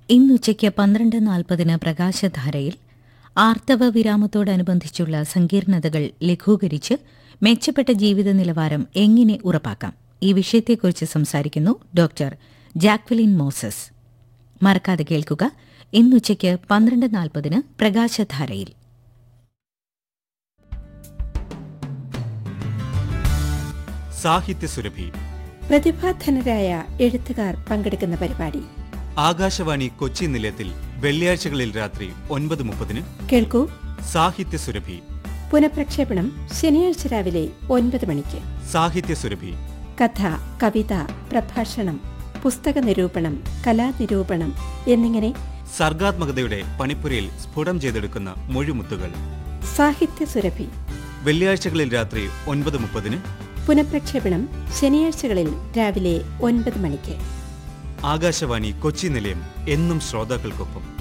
ഇന്നുച്ചയ്ക്ക് പന്ത്രണ്ട് നാൽപ്പതിന് പ്രകാശധാരയിൽ ആർത്തവ വിരാമത്തോടനുബന്ധിച്ചുള്ള സങ്കീർണതകൾ ലഘൂകരിച്ച് മെച്ചപ്പെട്ട ജീവിത നിലവാരം എങ്ങനെ ഉറപ്പാക്കാം ഈ വിഷയത്തെക്കുറിച്ച് സംസാരിക്കുന്നു ഡോക്ടർ ജാക്വലിൻ മോസസ് മറക്കാതെ കേൾക്കുക ഇന്നുച്ചയ്ക്ക് പന്ത്രണ്ട് നാൽപ്പതിന് പ്രകാശധാരയിൽ സാഹിത്യസുരഭി പ്രതിഭാധനരായ എഴുത്തുകാർ പങ്കെടുക്കുന്ന പരിപാടി ആകാശവാണി കൊച്ചി നിലയത്തിൽ വെള്ളിയാഴ്ചകളിൽ രാത്രി ഒൻപത് മുപ്പതിന് കേൾക്കൂ സാഹിത്യസുരഭി പുനഃപ്രക്ഷേപണം ശനിയാഴ്ച രാവിലെ ഒൻപത് മണിക്ക് സാഹിത്യസുരഭി കഥ കവിത പ്രഭാഷണം പുസ്തക നിരൂപണം കലാനിരൂപണം എന്നിങ്ങനെ സർഗാത്മകതയുടെ പണിപ്പുരയിൽ സ്ഫുടം ചെയ്തെടുക്കുന്ന മൊഴിമുത്തുകൾ സാഹിത്യ സുരഭി വെള്ളിയാഴ്ചകളിൽ രാത്രി ഒൻപത് മുപ്പതിന് പുനഃപ്രക്ഷേപണം ശനിയാഴ്ചകളിൽ രാവിലെ ഒൻപത് മണിക്ക് ആകാശവാണി കൊച്ചി നിലയം എന്നും ശ്രോതാക്കൾക്കൊപ്പം